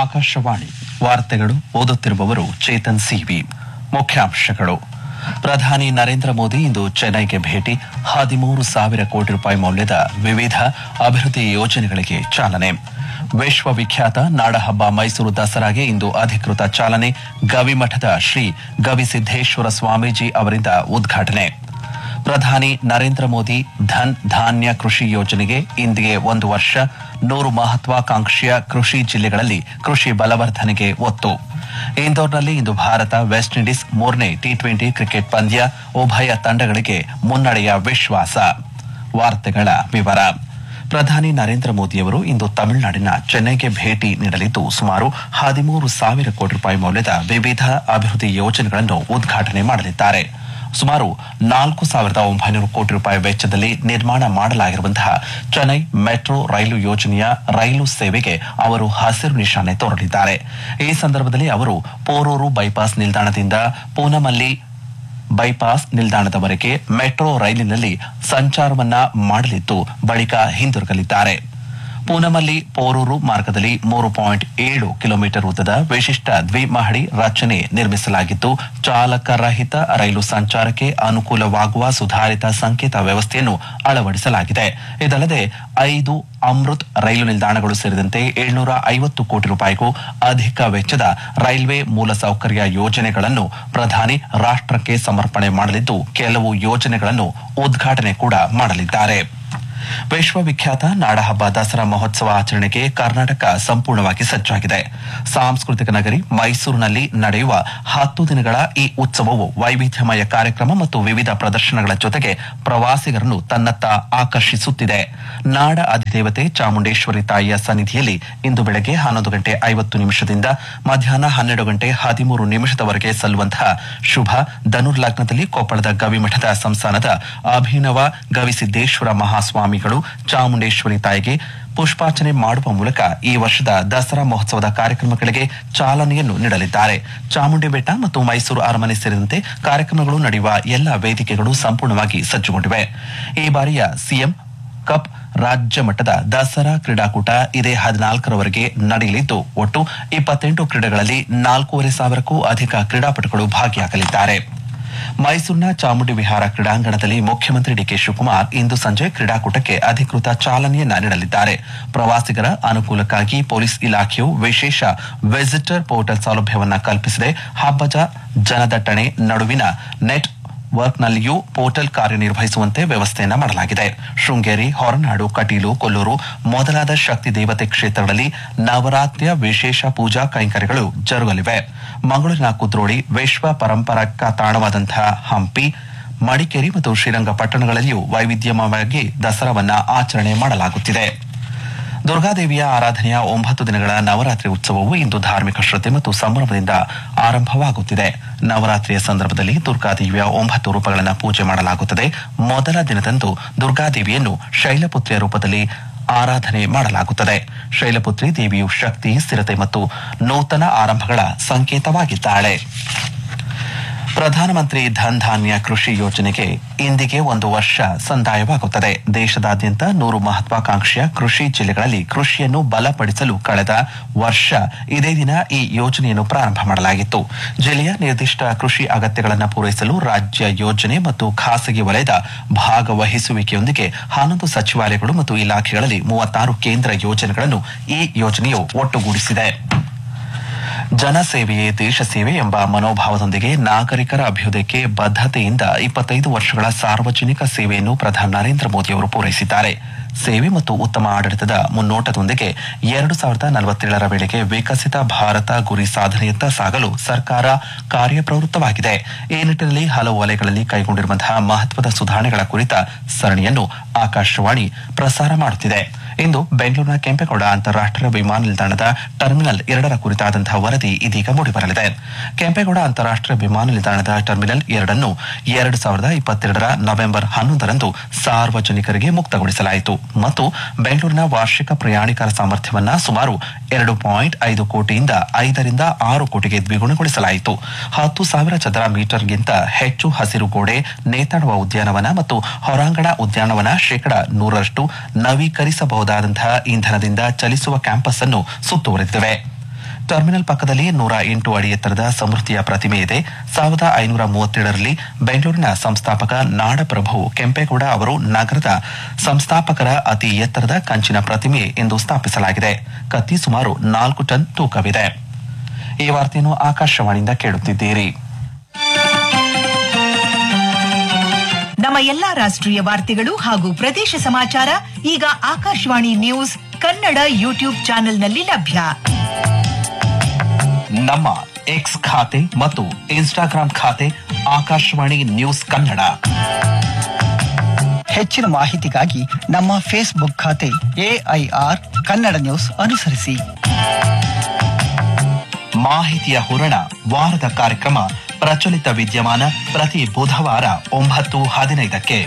ಆಕಾಶವಾಣಿ ವಾರ್ತೆಗಳು ಓದುತ್ತಿರುವವರು ಚೇತನ್ ಸಿವಿ ಮುಖ್ಯಾಂಶಗಳು ಪ್ರಧಾನಿ ನರೇಂದ್ರ ಮೋದಿ ಇಂದು ಚೆನ್ನೈಗೆ ಭೇಟಿ ಹದಿಮೂರು ಸಾವಿರ ಕೋಟಿ ರೂಪಾಯಿ ಮೌಲ್ಯದ ವಿವಿಧ ಅಭಿವೃದ್ಧಿ ಯೋಜನೆಗಳಿಗೆ ಚಾಲನೆ ವಿಶ್ವವಿಖ್ಯಾತ ನಾಡಹಬ್ಬ ಮೈಸೂರು ದಸರಾಗೆ ಇಂದು ಅಧಿಕೃತ ಚಾಲನೆ ಗವಿಮಠದ ಶ್ರೀ ಗವಿಸಿದ್ದೇಶ್ವರ ಸ್ವಾಮೀಜಿ ಅವರಿಂದ ಉದ್ಘಾಟನೆ ಪ್ರಧಾನಿ ನರೇಂದ್ರ ಮೋದಿ ಧನ್ ಧಾನ್ಯ ಕೃಷಿ ಯೋಜನೆಗೆ ಇಂದಿಗೆ ಒಂದು ವರ್ಷ ನೂರು ಮಹತ್ವಾಕಾಂಕ್ಷೆಯ ಕೃಷಿ ಜಿಲ್ಲೆಗಳಲ್ಲಿ ಕೃಷಿ ಬಲವರ್ಧನೆಗೆ ಒತ್ತು ಇಂದೋರ್ನಲ್ಲಿ ಇಂದು ಭಾರತ ವೆಸ್ಟ್ ಇಂಡೀಸ್ ಮೂರನೇ ಟಿ ಟ್ವೆಂಟಿ ಕ್ರಿಕೆಟ್ ಪಂದ್ಯ ಉಭಯ ತಂಡಗಳಿಗೆ ಮುನ್ನಡೆಯ ವಿಶ್ವಾಸ ವಾರ್ತೆಗಳ ವಿವರ ಪ್ರಧಾನಿ ನರೇಂದ್ರ ಮೋದಿಯವರು ಇಂದು ತಮಿಳುನಾಡಿನ ಚೆನ್ನೈಗೆ ಭೇಟಿ ನೀಡಲಿದ್ದು ಸುಮಾರು ಹದಿಮೂರು ಸಾವಿರ ಕೋಟಿ ರೂಪಾಯಿ ಮೌಲ್ಯದ ವಿವಿಧ ಅಭಿವೃದ್ಧಿ ಯೋಜನೆಗಳನ್ನು ಉದ್ಘಾಟನೆ ಮಾಡಲಿದ್ದಾರೆ ಸುಮಾರು ನಾಲ್ಕು ಸಾವಿರದ ಒಂಬೈನೂರು ಕೋಟಿ ರೂಪಾಯಿ ವೆಚ್ಚದಲ್ಲಿ ನಿರ್ಮಾಣ ಮಾಡಲಾಗಿರುವಂತಹ ಚೆನ್ನೈ ಮೆಟ್ರೋ ರೈಲು ಯೋಜನೆಯ ರೈಲು ಸೇವೆಗೆ ಅವರು ಹಸಿರು ನಿಶಾನೆ ತೋರಲಿದ್ದಾರೆ ಈ ಸಂದರ್ಭದಲ್ಲಿ ಅವರು ಪೋರೂರು ಬೈಪಾಸ್ ನಿಲ್ದಾಣದಿಂದ ಪೂನಮಲ್ಲಿ ಬೈಪಾಸ್ ನಿಲ್ದಾಣದವರೆಗೆ ಮೆಟ್ರೋ ರೈಲಿನಲ್ಲಿ ಸಂಚಾರವನ್ನ ಮಾಡಲಿದ್ದು ಬಳಿಕ ಹಿಂದಿರುಗಲಿದ್ದಾರೆ ಪೂನಮಲ್ಲಿ ಪೋರೂರು ಮಾರ್ಗದಲ್ಲಿ ಮೂರು ಪಾಯಿಂಟ್ ಏಳು ಕಿಲೋಮೀಟರ್ ಉದ್ದದ ವಿಶಿಷ್ಟ ದ್ವಿಮಹಡಿ ರಚನೆ ನಿರ್ಮಿಸಲಾಗಿದ್ದು ಚಾಲಕರಹಿತ ರೈಲು ಸಂಚಾರಕ್ಕೆ ಅನುಕೂಲವಾಗುವ ಸುಧಾರಿತ ಸಂಕೇತ ವ್ಯವಸ್ಥೆಯನ್ನು ಅಳವಡಿಸಲಾಗಿದೆ ಇದಲ್ಲದೆ ಐದು ಅಮೃತ್ ರೈಲು ನಿಲ್ದಾಣಗಳು ಸೇರಿದಂತೆ ಏಳ್ನೂರ ಐವತ್ತು ಕೋಟಿ ರೂಪಾಯಿಗೂ ಅಧಿಕ ವೆಚ್ಚದ ರೈಲ್ವೆ ಮೂಲಸೌಕರ್ಯ ಯೋಜನೆಗಳನ್ನು ಪ್ರಧಾನಿ ರಾಷ್ಟ್ರಕ್ಕೆ ಸಮರ್ಪಣೆ ಮಾಡಲಿದ್ದು ಕೆಲವು ಯೋಜನೆಗಳನ್ನು ಉದ್ಘಾಟನೆ ಕೂಡ ಮಾಡಲಿದ್ದಾರೆ ವಿಶ್ವವಿಖ್ಯಾತ ನಾಡಹಬ್ಬ ದಸರಾ ಮಹೋತ್ಸವ ಆಚರಣೆಗೆ ಕರ್ನಾಟಕ ಸಂಪೂರ್ಣವಾಗಿ ಸಜ್ಜಾಗಿದೆ ಸಾಂಸ್ಕೃತಿಕ ನಗರಿ ಮೈಸೂರಿನಲ್ಲಿ ನಡೆಯುವ ಹತ್ತು ದಿನಗಳ ಈ ಉತ್ಸವವು ವೈವಿಧ್ಯಮಯ ಕಾರ್ಯಕ್ರಮ ಮತ್ತು ವಿವಿಧ ಪ್ರದರ್ಶನಗಳ ಜೊತೆಗೆ ಪ್ರವಾಸಿಗರನ್ನು ತನ್ನತ್ತ ಆಕರ್ಷಿಸುತ್ತಿದೆ ನಾಡ ಅಧಿದೇವತೆ ಚಾಮುಂಡೇಶ್ವರಿ ತಾಯಿಯ ಸನ್ನಿಧಿಯಲ್ಲಿ ಇಂದು ಬೆಳಗ್ಗೆ ಹನ್ನೊಂದು ಗಂಟೆ ಐವತ್ತು ನಿಮಿಷದಿಂದ ಮಧ್ಯಾಹ್ನ ಹನ್ನೆರಡು ಗಂಟೆ ಹದಿಮೂರು ನಿಮಿಷದವರೆಗೆ ಸಲ್ಲುವಂತಹ ಶುಭ ಧನುರ್ಲಗ್ನದಲ್ಲಿ ಕೊಪ್ಪಳದ ಗವಿಮಠದ ಸಂಸ್ಥಾನದ ಅಭಿನವ ಗವಿಸಿದ್ದೇಶ್ವರ ಮಹಾಸ್ವಾಮಿಗಳು ಚಾಮುಂಡೇಶ್ವರಿ ತಾಯಿಗೆ ಪುಷ್ಪಾರ್ಚನೆ ಮಾಡುವ ಮೂಲಕ ಈ ವರ್ಷದ ದಸರಾ ಮಹೋತ್ಸವದ ಕಾರ್ಯಕ್ರಮಗಳಿಗೆ ಚಾಲನೆಯನ್ನು ನೀಡಲಿದ್ದಾರೆ ಚಾಮುಂಡಿ ಬೆಟ್ಟ ಮತ್ತು ಮೈಸೂರು ಅರಮನೆ ಸೇರಿದಂತೆ ಕಾರ್ಯಕ್ರಮಗಳು ನಡೆಯುವ ಎಲ್ಲ ವೇದಿಕೆಗಳು ಸಂಪೂರ್ಣವಾಗಿ ಸಜ್ಜುಗೊಂಡಿವೆ ಈ ಬಾರಿಯ ಸಿಎಂ ಕಪ್ ರಾಜ್ಯ ಮಟ್ಟದ ದಸರಾ ಕ್ರೀಡಾಕೂಟ ಇದೇ ಹದಿನಾಲ್ಕರವರೆಗೆ ನಡೆಯಲಿದ್ದು ಒಟ್ಟು ಇಪ್ಪತ್ತೆಂಟು ಕ್ರೀಡೆಗಳಲ್ಲಿ ನಾಲ್ಕೂವರೆ ಸಾವಿರಕ್ಕೂ ಅಧಿಕ ಕ್ರೀಡಾಪಟುಗಳು ಭಾಗಿಯಾಗಲಿದ್ದಾರೆ ಮೈಸೂರಿನ ಚಾಮುಂಡಿ ವಿಹಾರ ಕ್ರೀಡಾಂಗಣದಲ್ಲಿ ಮುಖ್ಯಮಂತ್ರಿ ಡಿಕೆ ಶಿವಕುಮಾರ್ ಇಂದು ಸಂಜೆ ಕ್ರೀಡಾಕೂಟಕ್ಕೆ ಅಧಿಕೃತ ಚಾಲನೆಯನ್ನ ನೀಡಲಿದ್ದಾರೆ ಪ್ರವಾಸಿಗರ ಅನುಕೂಲಕ್ಕಾಗಿ ಪೊಲೀಸ್ ಇಲಾಖೆಯು ವಿಶೇಷ ವಿಸಿಟರ್ ಪೋರ್ಟಲ್ ಸೌಲಭ್ಯವನ್ನ ಕಲ್ಪಿಸಿದೆ ಹಬ್ಬದ ಜನದಟ್ಟಣೆ ನಡುವಿನ ನೆಟ್ ವರ್ಕ್ನಲ್ಲಿಯೂ ಪೋರ್ಟಲ್ ಕಾರ್ಯನಿರ್ವಹಿಸುವಂತೆ ವ್ಯವಸ್ಥೆಯನ್ನ ಮಾಡಲಾಗಿದೆ ಶೃಂಗೇರಿ ಹೊರನಾಡು ಕಟೀಲು ಕೊಲ್ಲೂರು ಮೊದಲಾದ ಶಕ್ತಿ ದೇವತೆ ಕ್ಷೇತ್ರಗಳಲ್ಲಿ ನವರಾತ್ರಿಯ ವಿಶೇಷ ಪೂಜಾ ಕೈಂಕರ್ಯಗಳು ಜರುಗಲಿವೆ ಮಂಗಳೂರಿನ ಕುದ್ರೋಳಿ ವಿಶ್ವ ಪರಂಪರಾಕ ತಾಣವಾದಂತಹ ಹಂಪಿ ಮಡಿಕೇರಿ ಮತ್ತು ಶ್ರೀರಂಗಪಟ್ಟಣಗಳಲ್ಲಿಯೂ ವೈವಿಧ್ಯಮಯವಾಗಿ ದಸರಾವನ್ನ ಆಚರಣೆ ಮಾಡಲಾಗುತ್ತಿದೆ ದುರ್ಗಾದೇವಿಯ ಆರಾಧನೆಯ ಒಂಬತ್ತು ದಿನಗಳ ನವರಾತ್ರಿ ಉತ್ಸವವು ಇಂದು ಧಾರ್ಮಿಕ ಶ್ರದ್ಧೆ ಮತ್ತು ಸಂಭ್ರಮದಿಂದ ಆರಂಭವಾಗುತ್ತಿದೆ ನವರಾತ್ರಿಯ ಸಂದರ್ಭದಲ್ಲಿ ದುರ್ಗಾದೇವಿಯ ಒಂಬತ್ತು ರೂಪಗಳನ್ನು ಪೂಜೆ ಮಾಡಲಾಗುತ್ತದೆ ಮೊದಲ ದಿನದಂದು ದುರ್ಗಾದೇವಿಯನ್ನು ಶೈಲಪುತ್ರಿಯ ರೂಪದಲ್ಲಿ ಆರಾಧನೆ ಮಾಡಲಾಗುತ್ತದೆ ಶೈಲಪುತ್ರಿ ದೇವಿಯು ಶಕ್ತಿ ಸ್ಥಿರತೆ ಮತ್ತು ನೂತನ ಆರಂಭಗಳ ಸಂಕೇತವಾಗಿದ್ದಾಳೆ ಪ್ರಧಾನಮಂತ್ರಿ ಧನ್ ಧಾನ್ಯ ಕೃಷಿ ಯೋಜನೆಗೆ ಇಂದಿಗೆ ಒಂದು ವರ್ಷ ಸಂದಾಯವಾಗುತ್ತದೆ ದೇಶದಾದ್ಯಂತ ನೂರು ಮಹತ್ವಾಕಾಂಕ್ಷೆಯ ಕೃಷಿ ಜಿಲ್ಲೆಗಳಲ್ಲಿ ಕೃಷಿಯನ್ನು ಬಲಪಡಿಸಲು ಕಳೆದ ವರ್ಷ ಇದೇ ದಿನ ಈ ಯೋಜನೆಯನ್ನು ಪ್ರಾರಂಭ ಮಾಡಲಾಗಿತ್ತು ಜಿಲ್ಲೆಯ ನಿರ್ದಿಷ್ಟ ಕೃಷಿ ಅಗತ್ಯಗಳನ್ನು ಪೂರೈಸಲು ರಾಜ್ಯ ಯೋಜನೆ ಮತ್ತು ಖಾಸಗಿ ವಲಯದ ಭಾಗವಹಿಸುವಿಕೆಯೊಂದಿಗೆ ಹನ್ನೊಂದು ಸಚಿವಾಲಯಗಳು ಮತ್ತು ಇಲಾಖೆಗಳಲ್ಲಿ ಮೂವತ್ತಾರು ಕೇಂದ್ರ ಯೋಜನೆಗಳನ್ನು ಈ ಯೋಜನೆಯು ಒಟ್ಟುಗೂಡಿಸಿದೆ ಜನಸೇವೆಯೇ ದೇಶ ಸೇವೆ ಎಂಬ ಮನೋಭಾವದೊಂದಿಗೆ ನಾಗರಿಕರ ಅಭ್ಯುದಯಕ್ಕೆ ಬದ್ಧತೆಯಿಂದ ಇಪ್ಪತ್ತೈದು ವರ್ಷಗಳ ಸಾರ್ವಜನಿಕ ಸೇವೆಯನ್ನು ಪ್ರಧಾನಿ ನರೇಂದ್ರ ಮೋದಿಯವರು ಪೂರೈಸಿದ್ದಾರೆ ಸೇವೆ ಮತ್ತು ಉತ್ತಮ ಆಡಳಿತದ ಮುನ್ನೋಟದೊಂದಿಗೆ ಎರಡು ಸಾವಿರದ ನಲವತ್ತೇಳರ ವೇಳೆಗೆ ವಿಕಸಿತ ಭಾರತ ಗುರಿ ಸಾಧನೆಯತ್ತ ಸಾಗಲು ಸರ್ಕಾರ ಕಾರ್ಯಪ್ರವೃತ್ತವಾಗಿದೆ ಈ ನಿಟ್ಟಿನಲ್ಲಿ ಹಲವು ವಲಯಗಳಲ್ಲಿ ಕೈಗೊಂಡಿರುವಂತಹ ಮಹತ್ವದ ಸುಧಾರಣೆಗಳ ಕುರಿತ ಸರಣಿಯನ್ನು ಆಕಾಶವಾಣಿ ಪ್ರಸಾರ ಮಾಡುತ್ತಿದೆ ಇಂದು ಬೆಂಗಳೂರಿನ ಕೆಂಪೇಗೌಡ ಅಂತಾರಾಷ್ಟೀಯ ವಿಮಾನ ನಿಲ್ದಾಣದ ಟರ್ಮಿನಲ್ ಎರಡರ ಕುರಿತಾದಂತಹ ವರದಿ ಇದೀಗ ಮೂಡಿಬರಲಿದೆ ಕೆಂಪೇಗೌಡ ಅಂತಾರಾಷ್ಟೀಯ ವಿಮಾನ ನಿಲ್ದಾಣದ ಟರ್ಮಿನಲ್ ಎರಡನ್ನು ಎರಡು ಸಾವಿರದ ಇಪ್ಪತ್ತೆರಡರ ನವೆಂಬರ್ ಹನ್ನೊಂದರಂದು ಸಾರ್ವಜನಿಕರಿಗೆ ಮುಕ್ತಗೊಳಿಸಲಾಯಿತು ಮತ್ತು ಬೆಂಗಳೂರಿನ ವಾರ್ಷಿಕ ಪ್ರಯಾಣಿಕರ ಸಾಮರ್ಥ್ಯವನ್ನ ಸುಮಾರು ಎರಡು ಪಾಯಿಂಟ್ ಐದು ಕೋಟಿಯಿಂದ ಐದರಿಂದ ಆರು ಕೋಟಿಗೆ ದ್ವಿಗುಣಗೊಳಿಸಲಾಯಿತು ಹತ್ತು ಸಾವಿರ ಚದರ ಮೀಟರ್ಗಿಂತ ಹೆಚ್ಚು ಹಸಿರು ಗೋಡೆ ನೇತಾಡುವ ಉದ್ಯಾನವನ ಮತ್ತು ಹೊರಾಂಗಣ ಉದ್ಯಾನವನ ಶೇಕಡ ನೂರರಷ್ಟು ನವೀಕರಿಸಬಹುದಾದಂತಹ ಇಂಧನದಿಂದ ಚಲಿಸುವ ಕ್ಯಾಂಪಸ್ ಅನ್ನು ಸುತ್ತುವರೆದಿವೆ ಟರ್ಮಿನಲ್ ಪಕ್ಕದಲ್ಲಿ ನೂರ ಎಂಟು ಅಡಿ ಎತ್ತರದ ಸಮೃದ್ಧಿಯ ಪ್ರತಿಮೆ ಇದೆ ಸಾವಿರದ ಐನೂರ ಮೂವತ್ತೇಳರಲ್ಲಿ ಬೆಂಗಳೂರಿನ ಸಂಸ್ಥಾಪಕ ನಾಡಪ್ರಭು ಕೆಂಪೇಗೌಡ ಅವರು ನಗರದ ಸಂಸ್ಥಾಪಕರ ಅತಿ ಎತ್ತರದ ಕಂಚಿನ ಪ್ರತಿಮೆ ಎಂದು ಸ್ಥಾಪಿಸಲಾಗಿದೆ ಕತ್ತಿ ಸುಮಾರು ನಾಲ್ಕು ಟನ್ ತೂಕವಿದೆ ಈ ವಾರ್ತೆಯನ್ನು ಆಕಾಶವಾಣಿಯಿಂದ ಕೇಳುತ್ತಿದ್ದೀರಿ ನಮ್ಮ ಎಲ್ಲಾ ರಾಷ್ಟ್ರೀಯ ವಾರ್ತೆಗಳು ಹಾಗೂ ಪ್ರದೇಶ ಸಮಾಚಾರ ಈಗ ಆಕಾಶವಾಣಿ ನ್ಯೂಸ್ ಕನ್ನಡ ಯೂಟ್ಯೂಬ್ ಚಾನೆಲ್ನಲ್ಲಿ ಲಭ್ಯ ನಮ್ಮ ಎಕ್ಸ್ ಖಾತೆ ಮತ್ತು ಇನ್ಸ್ಟಾಗ್ರಾಂ ಖಾತೆ ಆಕಾಶವಾಣಿ ನ್ಯೂಸ್ ಕನ್ನಡ ಹೆಚ್ಚಿನ ಮಾಹಿತಿಗಾಗಿ ನಮ್ಮ ಫೇಸ್ಬುಕ್ ಖಾತೆ ಎಐಆರ್ ಕನ್ನಡ ನ್ಯೂಸ್ ಅನುಸರಿಸಿ ಮಾಹಿತಿಯ ಹೂರಣ ವಾರದ ಕಾರ್ಯಕ್ರಮ ಪ್ರಚಲಿತ ವಿದ್ಯಮಾನ ಪ್ರತಿ ಬುಧವಾರ ಒಂಬತ್ತು ಹದಿನೈದಕ್ಕೆ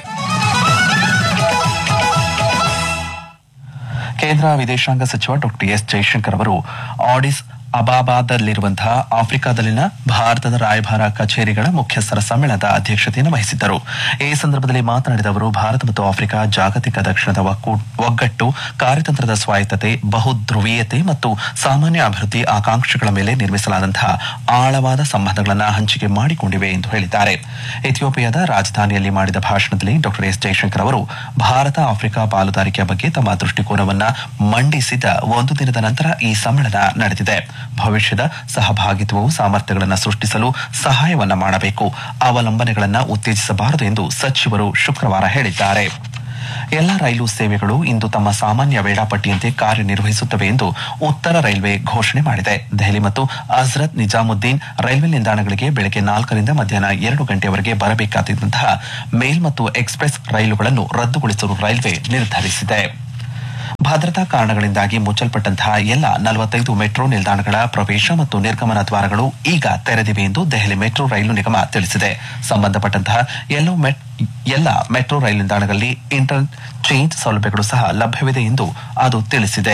ಕೇಂದ್ರ ವಿದೇಶಾಂಗ ಸಚಿವ ಡಾಕ್ಟರ್ ಎಸ್ ಜೈಶಂಕರ್ ಅವರು ಆಡಿಸ್ ಅಬಾಬಾದಲ್ಲಿರುವಂತಹ ಆಫ್ರಿಕಾದಲ್ಲಿನ ಭಾರತದ ರಾಯಭಾರ ಕಚೇರಿಗಳ ಮುಖ್ಯಸ್ಥರ ಸಮ್ಮೇಳನದ ಅಧ್ಯಕ್ಷತೆಯನ್ನು ವಹಿಸಿದ್ದರು ಈ ಸಂದರ್ಭದಲ್ಲಿ ಮಾತನಾಡಿದ ಅವರು ಭಾರತ ಮತ್ತು ಆಫ್ರಿಕಾ ಜಾಗತಿಕ ದಕ್ಷಿಣದ ಒಕ್ಕೂ- ಒಗ್ಗಟ್ಟು ಕಾರ್ಯತಂತ್ರದ ಸ್ವಾಯತ್ತತೆ ಬಹುಧ್ರುವೀಯತೆ ಮತ್ತು ಸಾಮಾನ್ಯ ಅಭಿವೃದ್ಧಿ ಆಕಾಂಕ್ಷೆಗಳ ಮೇಲೆ ನಿರ್ಮಿಸಲಾದಂತಹ ಆಳವಾದ ಸಂಬಂಧಗಳನ್ನು ಹಂಚಿಕೆ ಮಾಡಿಕೊಂಡಿವೆ ಎಂದು ಹೇಳಿದ್ದಾರೆ ಇಥಿಯೋಪಿಯಾದ ರಾಜಧಾನಿಯಲ್ಲಿ ಮಾಡಿದ ಭಾಷಣದಲ್ಲಿ ಡಾಕ್ಟರ್ ಎಸ್ ಜೈಶಂಕರ್ ಅವರು ಭಾರತ ಆಫ್ರಿಕಾ ಪಾಲುದಾರಿಕೆಯ ಬಗ್ಗೆ ತಮ್ಮ ದೃಷ್ಟಿಕೋನವನ್ನ ಮಂಡಿಸಿದ ಒಂದು ದಿನದ ನಂತರ ಈ ಸಮ್ಮೇಳನ ನಡೆದಿದೆ ಭವಿಷ್ಯದ ಸಹಭಾಗಿತ್ವವು ಸಾಮರ್ಥ್ಯಗಳನ್ನು ಸೃಷ್ಟಿಸಲು ಸಹಾಯವನ್ನ ಮಾಡಬೇಕು ಅವಲಂಬನೆಗಳನ್ನು ಉತ್ತೇಜಿಸಬಾರದು ಎಂದು ಸಚಿವರು ಶುಕ್ರವಾರ ಹೇಳಿದ್ದಾರೆ ಎಲ್ಲ ರೈಲು ಸೇವೆಗಳು ಇಂದು ತಮ್ಮ ಸಾಮಾನ್ಯ ವೇಳಾಪಟ್ಟಿಯಂತೆ ಕಾರ್ಯನಿರ್ವಹಿಸುತ್ತವೆ ಎಂದು ಉತ್ತರ ರೈಲ್ವೆ ಘೋಷಣೆ ಮಾಡಿದೆ ದೆಹಲಿ ಮತ್ತು ಹಜ್ರತ್ ನಿಜಾಮುದ್ದೀನ್ ರೈಲ್ವೆ ನಿಲ್ದಾಣಗಳಿಗೆ ಬೆಳಗ್ಗೆ ನಾಲ್ಕರಿಂದ ಮಧ್ಯಾಹ್ನ ಎರಡು ಗಂಟೆಯವರೆಗೆ ಬರಬೇಕಾದಂತಹ ಮೇಲ್ ಮತ್ತು ಎಕ್ಸ್ಪ್ರೆಸ್ ರೈಲುಗಳನ್ನು ರದ್ದುಗೊಳಿಸಲು ರೈಲ್ವೆ ನಿರ್ಧರಿಸಿದೆ ಭದ್ರತಾ ಕಾರಣಗಳಿಂದಾಗಿ ಮುಚ್ಚಲ್ಪಟ್ಟಂತಹ ಎಲ್ಲ ನಲವತ್ತೈದು ಮೆಟ್ರೋ ನಿಲ್ದಾಣಗಳ ಪ್ರವೇಶ ಮತ್ತು ನಿರ್ಗಮನ ದ್ವಾರಗಳು ಈಗ ತೆರೆದಿವೆ ಎಂದು ದೆಹಲಿ ಮೆಟ್ರೋ ರೈಲು ನಿಗಮ ತಿಳಿಸಿದೆ ಸಂಬಂಧಪಟ್ಟಂತಹ ಎಲ್ಲೋ ಮೆಟ್ ಎಲ್ಲ ಮೆಟ್ರೋ ರೈಲು ನಿಲ್ದಾಣಗಳಲ್ಲಿ ಇಂಟರ್ ಚೇಂಜ್ ಸೌಲಭ್ಯಗಳು ಸಹ ಲಭ್ಯವಿದೆ ಎಂದು ಅದು ತಿಳಿಸಿದೆ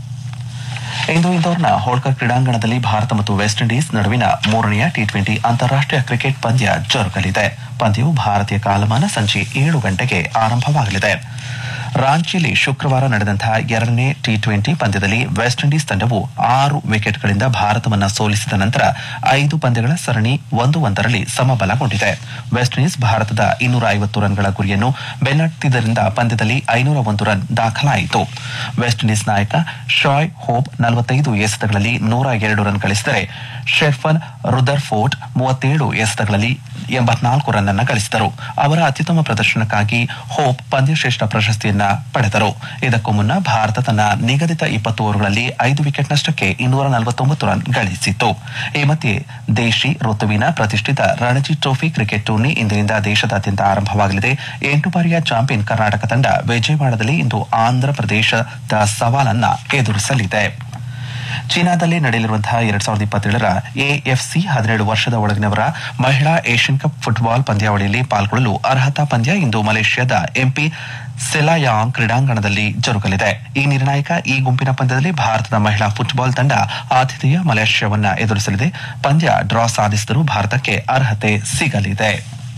ಇಂದು ಇಂದೋರ್ನ ಹೋಳ್ಕರ್ ಕ್ರೀಡಾಂಗಣದಲ್ಲಿ ಭಾರತ ಮತ್ತು ವೆಸ್ಟ್ ಇಂಡೀಸ್ ನಡುವಿನ ಮೂರನೆಯ ಟಿ ಟ್ವೆಂಟಿ ಅಂತಾರಾಷ್ಟೀಯ ಕ್ರಿಕೆಟ್ ಪಂದ್ಯ ಜರುಗಲಿದೆ ಪಂದ್ಯವು ಭಾರತೀಯ ಕಾಲಮಾನ ಸಂಜೆ ಏಳು ಗಂಟೆಗೆ ಆರಂಭವಾಗಲಿದೆ ರಾಂಚಿಯಲ್ಲಿ ಶುಕ್ರವಾರ ನಡೆದಂತಹ ಎರಡನೇ ಟಿ ಟ್ವೆಂಟಿ ಪಂದ್ಯದಲ್ಲಿ ವೆಸ್ಟ್ ಇಂಡೀಸ್ ತಂಡವು ಆರು ವಿಕೆಟ್ಗಳಿಂದ ಭಾರತವನ್ನ ಸೋಲಿಸಿದ ನಂತರ ಐದು ಪಂದ್ಯಗಳ ಸರಣಿ ಒಂದು ಒಂದರಲ್ಲಿ ಸಮಬಲಗೊಂಡಿದೆ ವೆಸ್ಟ್ ಇಂಡೀಸ್ ಭಾರತದ ಇನ್ನೂರ ಐವತ್ತು ರನ್ಗಳ ಗುರಿಯನ್ನು ಬೆನ್ನಟ್ಟಿದ್ದರಿಂದ ಪಂದ್ಯದಲ್ಲಿ ಐನೂರ ಒಂದು ರನ್ ದಾಖಲಾಯಿತು ವೆಸ್ಟ್ ಇಂಡೀಸ್ ನಾಯಕ ಶಾಯ್ ಹೋಪ್ ನಲವತ್ತೈದು ಎಸೆತಗಳಲ್ಲಿ ನೂರ ಎರಡು ರನ್ ಗಳಿಸಿದರೆ ಶೆರ್ಫನ್ ರುದರ್ಫೋರ್ಟ್ ಮೂವತ್ತೇಳು ಎಸೆತಗಳಲ್ಲಿ ಎಂಬತ್ನಾಲ್ಕು ರನ್ ಅನ್ನು ಗಳಿಸಿದರು ಅವರ ಅತ್ಯುತ್ತಮ ಪ್ರದರ್ಶನಕ್ಕಾಗಿ ಹೋಪ್ ಪಂದ್ಯಶ್ರೇಷ್ಠ ಪ್ರಶಸ್ತಿಯನ್ನ ಪಡೆದರು ಇದಕ್ಕೂ ಮುನ್ನ ಭಾರತ ತನ್ನ ನಿಗದಿತ ಇಪ್ಪತ್ತು ಓವರ್ಗಳಲ್ಲಿ ಐದು ವಿಕೆಟ್ ನಷ್ಟಕ್ಕೆ ಇನ್ನೂರ ನಲವತ್ತೊಂಬತ್ತು ರನ್ ಗಳಿಸಿತ್ತು ಈ ಮಧ್ಯೆ ದೇಶಿ ಋತುವಿನ ಪ್ರತಿಷ್ಠಿತ ರಣಜಿ ಟ್ರೋಫಿ ಕ್ರಿಕೆಟ್ ಟೂರ್ನಿ ಇಂದಿನಿಂದ ದೇಶದಾದ್ಯಂತ ಆರಂಭವಾಗಲಿದೆ ಎಂಟು ಬಾರಿಯ ಚಾಂಪಿಯನ್ ಕರ್ನಾಟಕ ತಂಡ ವಿಜಯವಾಡದಲ್ಲಿ ಇಂದು ಆಂಧ್ರ ಪ್ರದೇಶದ ಸವಾಲನ್ನ ಎದುರಿಸಲಿದೆ ಚೀನಾದಲ್ಲಿ ನಡೆಯಲಿರುವಂತಹ ಎರಡ್ ಸಾವಿರದ ಇಪ್ಪತ್ತೇಳರ ಎಎಫ್ಸಿ ಹದಿನೇಳು ವರ್ಷದ ಒಳಗಿನವರ ಮಹಿಳಾ ಏಷ್ಯನ್ ಕಪ್ ಫುಟ್ಬಾಲ್ ಪಂದ್ಯಾವಳಿಯಲ್ಲಿ ಪಾಲ್ಗೊಳ್ಳಲು ಅರ್ಹತಾ ಪಂದ್ಯ ಇಂದು ಮಲೇಷ್ಯಾದ ಎಂಪಿ ಸೆಲಾಯಾಂಗ್ ಕ್ರೀಡಾಂಗಣದಲ್ಲಿ ಜರುಗಲಿದೆ ಈ ನಿರ್ಣಾಯಕ ಈ ಗುಂಪಿನ ಪಂದ್ಯದಲ್ಲಿ ಭಾರತದ ಮಹಿಳಾ ಫುಟ್ಬಾಲ್ ತಂಡ ಆತಿಥೇಯ ಮಲೇಷ್ಯಾವನ್ನ ಎದುರಿಸಲಿದೆ ಪಂದ್ಯ ಡ್ರಾ ಸಾಧಿಸಿದರೂ ಭಾರತಕ್ಕೆ ಅರ್ಹತೆ ಸಿಗಲಿದೆ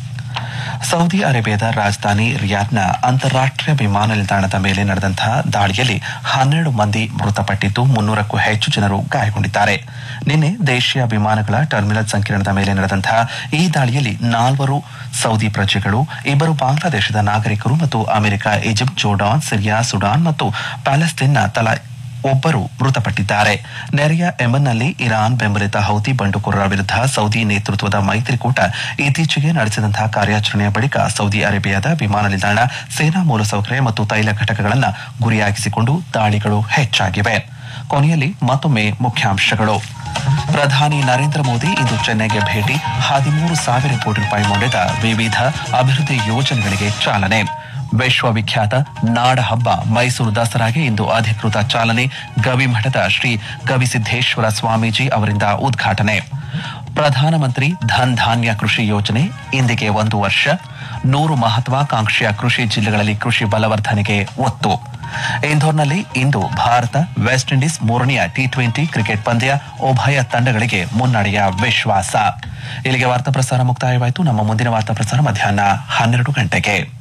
ಸೌದಿ ಅರೇಬಿಯಾದ ರಾಜಧಾನಿ ರಿಯಾದ್ನ ಅಂತಾರಾಷ್ಟೀಯ ವಿಮಾನ ನಿಲ್ದಾಣದ ಮೇಲೆ ನಡೆದಂತಹ ದಾಳಿಯಲ್ಲಿ ಹನ್ನೆರಡು ಮಂದಿ ಮೃತಪಟ್ಟಿದ್ದು ಮುನ್ನೂರಕ್ಕೂ ಹೆಚ್ಚು ಜನರು ಗಾಯಗೊಂಡಿದ್ದಾರೆ ನಿನ್ನೆ ದೇಶೀಯ ವಿಮಾನಗಳ ಟರ್ಮಿನಲ್ ಸಂಕೀರ್ಣದ ಮೇಲೆ ನಡೆದಂತಹ ಈ ದಾಳಿಯಲ್ಲಿ ನಾಲ್ವರು ಸೌದಿ ಪ್ರಜೆಗಳು ಇಬ್ಬರು ಬಾಂಗ್ಲಾದೇಶದ ನಾಗರಿಕರು ಮತ್ತು America Egypt Jordan Syria Sudan ಮತ್ತು ಪ್ಯಾಲೆಸ್ತೇನ್ನ ತಲಾ ಒಬ್ಬರು ಮೃತಪಟ್ಟಿದ್ದಾರೆ ನೆರೆಯ ಯೆಮನ್ನಲ್ಲಿ ಇರಾನ್ ಬೆಂಬಲಿತ ಹೌತಿ ಬಂಡುಕೋರರ ವಿರುದ್ಧ ಸೌದಿ ನೇತೃತ್ವದ ಮೈತ್ರಿಕೂಟ ಇತ್ತೀಚೆಗೆ ನಡೆಸಿದಂತಹ ಕಾರ್ಯಾಚರಣೆಯ ಬಳಿಕ ಸೌದಿ ಅರೇಬಿಯಾದ ವಿಮಾನ ನಿಲ್ದಾಣ ಸೇನಾ ಮೂಲಸೌಕರ್ಯ ಮತ್ತು ತೈಲ ಘಟಕಗಳನ್ನು ಗುರಿಯಾಗಿಸಿಕೊಂಡು ದಾಳಿಗಳು ಹೆಚ್ಚಾಗಿವೆ ಕೊನೆಯಲ್ಲಿ ಮತ್ತೊಮ್ಮೆ ಮುಖ್ಯಾಂಶಗಳು ಪ್ರಧಾನಿ ನರೇಂದ್ರ ಮೋದಿ ಇಂದು ಚೆನ್ನೈಗೆ ಭೇಟಿ ಹದಿಮೂರು ಸಾವಿರ ಕೋಟಿ ರೂಪಾಯಿ ಮೌಲ್ಯದ ವಿವಿಧ ಅಭಿವೃದ್ಧಿ ಯೋಜನೆಗಳಿಗೆ ಚಾಲನೆ ವಿಶ್ವವಿಖ್ಯಾತ ನಾಡ ಹಬ್ಬ ಮೈಸೂರು ದಸರಾಗೆ ಇಂದು ಅಧಿಕೃತ ಚಾಲನೆ ಗವಿಮಠದ ಶ್ರೀ ಗವಿಸಿದ್ದೇಶ್ವರ ಸ್ವಾಮೀಜಿ ಅವರಿಂದ ಉದ್ಘಾಟನೆ ಪ್ರಧಾನಮಂತ್ರಿ ಧನ್ ಧಾನ್ಯ ಕೃಷಿ ಯೋಜನೆ ಇಂದಿಗೆ ಒಂದು ವರ್ಷ ನೂರು ಮಹತ್ವಾಕಾಂಕ್ಷೆಯ ಕೃಷಿ ಜಿಲ್ಲೆಗಳಲ್ಲಿ ಕೃಷಿ ಬಲವರ್ಧನೆಗೆ ಒತ್ತು ಇಂದೋರ್ನಲ್ಲಿ ಇಂದು ಭಾರತ ವೆಸ್ಟ್ ಇಂಡೀಸ್ ಮೂರನೆಯ ಟಿ ಟ್ವೆಂಟಿ ಕ್ರಿಕೆಟ್ ಪಂದ್ಯ ಉಭಯ ತಂಡಗಳಿಗೆ ಮುನ್ನಡೆಯ ವಿಶ್ವಾಸ ಇಲ್ಲಿಗೆ ವಾರ್ತಾ ಪ್ರಸಾರ ಮುಕ್ತಾಯವಾಯಿತು ನಮ್ಮ ಮುಂದಿನ ವಾರ್ತಾ ಪ್ರಸಾರ ಮಧ್ಯಾಹ್ನ ಹನ್ನೆರಡು ಗಂಟೆಗೆ